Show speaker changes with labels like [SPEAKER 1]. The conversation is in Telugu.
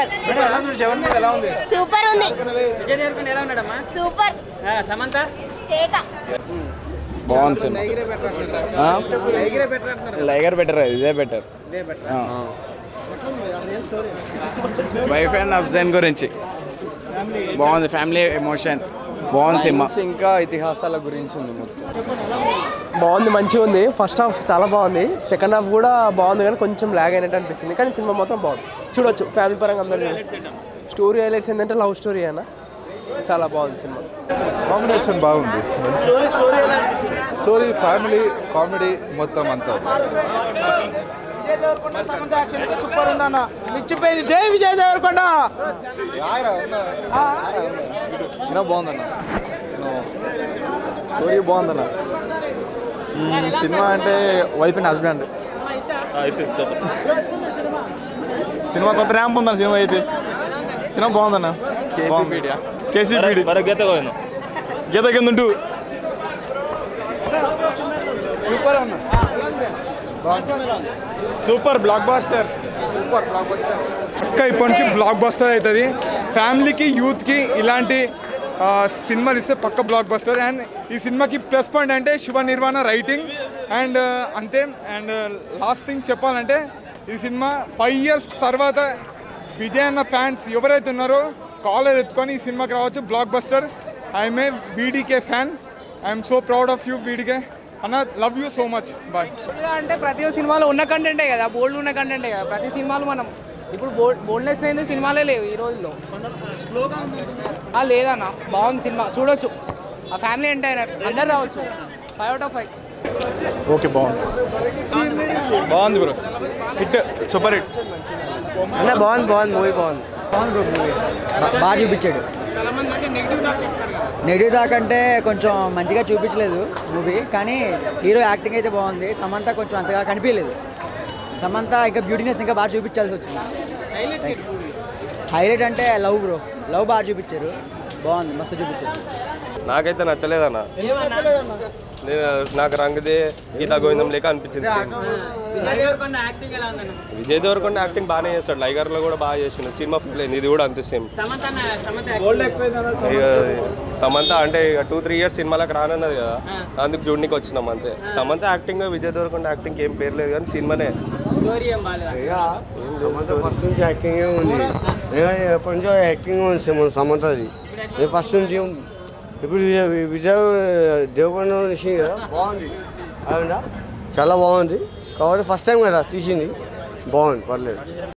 [SPEAKER 1] సూపర్
[SPEAKER 2] ఎలా ఉంది జగన్ మీద ఎలా ఉంది
[SPEAKER 1] సూపర్ ఉంది
[SPEAKER 2] విజయ్ దేవరకొండ ఎలా ఉన్నాడమ్మా
[SPEAKER 1] సూపర్
[SPEAKER 2] ఆ, సమంత
[SPEAKER 1] కేక
[SPEAKER 3] బాగుంది సినిమా లైగర్ బెటర్ ఇదే బెటర్ వైఫ్ అండ్ అఫ్జైన్ గురించి బాగుంది ఫ్యామిలీ ఎమోషన్ బాగుంది సినిమా
[SPEAKER 4] ఇంకా ఇతిహాసాల గురించి ఉంది మొత్తం
[SPEAKER 5] బాగుంది మంచిగా ఉంది ఫస్ట్ హాఫ్ చాలా బాగుంది సెకండ్ హాఫ్ కూడా బాగుంది కానీ కొంచెం ల్యాగ్ అయినట్టు అనిపించింది కానీ సినిమా మొత్తం బాగుంది చూడొచ్చు ఫ్యామిలీ పరంగా అందరూ స్టోరీ హైలైట్స్ ఏంటంటే లవ్ స్టోరీ అన్న చాలా బాగుంది సినిమా
[SPEAKER 4] కాంబినేషన్ బాగుంది స్టోరీ ఫ్యామిలీ కామెడీ మొత్తం అంతా
[SPEAKER 2] సూపర్ ఉందన్న మిచ్చిపోయింది జై విజయ్ దేవరకొండ
[SPEAKER 4] సినిమా బాగుందన్న స్టోరీ బాగుందన్న మ్మ్, సినిమా అంటే వైఫ్ అండ్ హస్బెండ్ సినిమా కొత్త ర్యాంప్ ఉందన్న సినిమా అయితే సినిమా బాగుందన్న కేసీపీడియా కేసీపీడి గీత కింద ఉంటూ
[SPEAKER 2] సూపర్ అన్న
[SPEAKER 6] super blockbuster
[SPEAKER 2] super blockbuster
[SPEAKER 6] పక్క ఇప్పటి నుంచి బ్లాక్ బస్టర్ అవుతుంది ఫ్యామిలీకి యూత్కి ఇలాంటి ఆ, సినిమాలు ఇస్తే పక్క బ్లాక్ బస్టర్ అండ్ ఈ సినిమాకి ప్లస్ పాయింట్ అంటే శివ నిర్వాణ రైటింగ్ అండ్ అంతే అండ్ లాస్ట్ థింగ్ చెప్పాలంటే ఈ సినిమా ఫైవ్ ఇయర్స్ తర్వాత విజయ్ అన్న ఫ్యాన్స్ ఎవరైతే ఉన్నారో కాలర్ ఎత్తుకొని ఈ సినిమాకి రావచ్చు blockbuster I'm a BDK fan I'm so proud of you BDK అన్న love you so much boy
[SPEAKER 7] బోల్డ్గా అంటే ప్రతి ఒక్క సినిమాలో ఉన్న కంటెంటే కదా బోల్డ్ ఉన్న కంటెంటే కదా ప్రతి సినిమాలో మనం ఇప్పుడు బోల్డ్ బోల్డ్నెస్ లేని సినిమాలే లేవు ఈ రోజుల్లో ఆ, లేదన్న బాగుంది సినిమా చూడొచ్చు ఆ ఫ్యామిలీ ఎంటైనర్ అందరు రావచ్చు five out of five
[SPEAKER 6] okay బాగుంది బాగుంది బ్రో హిట్ సూపర్ హిట్
[SPEAKER 5] అన్న బాగుంది బాగుంది మూవీ బాగుంది
[SPEAKER 8] బాగా చూపించాడు నెగిటివ్ దాకా అంటే కొంచెం మంచిగా చూపించలేదు మూవీ కానీ హీరో యాక్టింగ్ అయితే బాగుంది సమంత కొంచెం అంతగా కనిపించలేదు సమంత ఇంకా బ్యూటీనెస్ ఇంకా బాగా చూపించాల్సి వచ్చింది హైలైట్ అంటే లవ్ బ్రో లవ్ బాగా చూపించారు బాగుంది మస్తు చూపించారు
[SPEAKER 9] నాకైతే నచ్చలేదన్న నేను నాకు రంగదే గీతా గోవిందం లేక అనిపించింది
[SPEAKER 2] విజయ్ దేవరకొండ యాక్టింగ్ ఎలా ఉందన్న
[SPEAKER 9] విజయ్ దేవరకొండ యాక్టింగ్ బాగానే చేస్తాడు లైగర్ లో కూడా బాగా చేసిండు సినిమా ఫీల్ అయింది ఇది కూడా అంతే సేమ్
[SPEAKER 2] సమంత అన్న సమంత గోల్డ్ ఎక్కువ
[SPEAKER 9] ఇక సమంత అంటే ఇక టూ త్రీ ఇయర్స్ సినిమాలకు రానున్నది కదా అందుకు చూడనికి వచ్చినాం అంతే సమంత యాక్టింగ్ విజయ్ దేవరకొండ యాక్టింగ్ ఏం పేరు లేదు కానీ సినిమానే
[SPEAKER 2] స్టోరీ ఏం బాగాలేదు
[SPEAKER 4] ఫస్ట్ నుంచి యాక్టింగ్ ఉంది ఎప్పటి నుంచో యాక్టింగ్ ఉంది సమంతది నేను ఫస్ట్ నుంచి ఇప్పుడు విజయ్ విజయ్ దేవకొండ విషయం కదా బాగుంది అవునా చాలా బాగుంది కాబట్టి ఫస్ట్ టైం కదా తీసింది బాగుంది పర్లేదు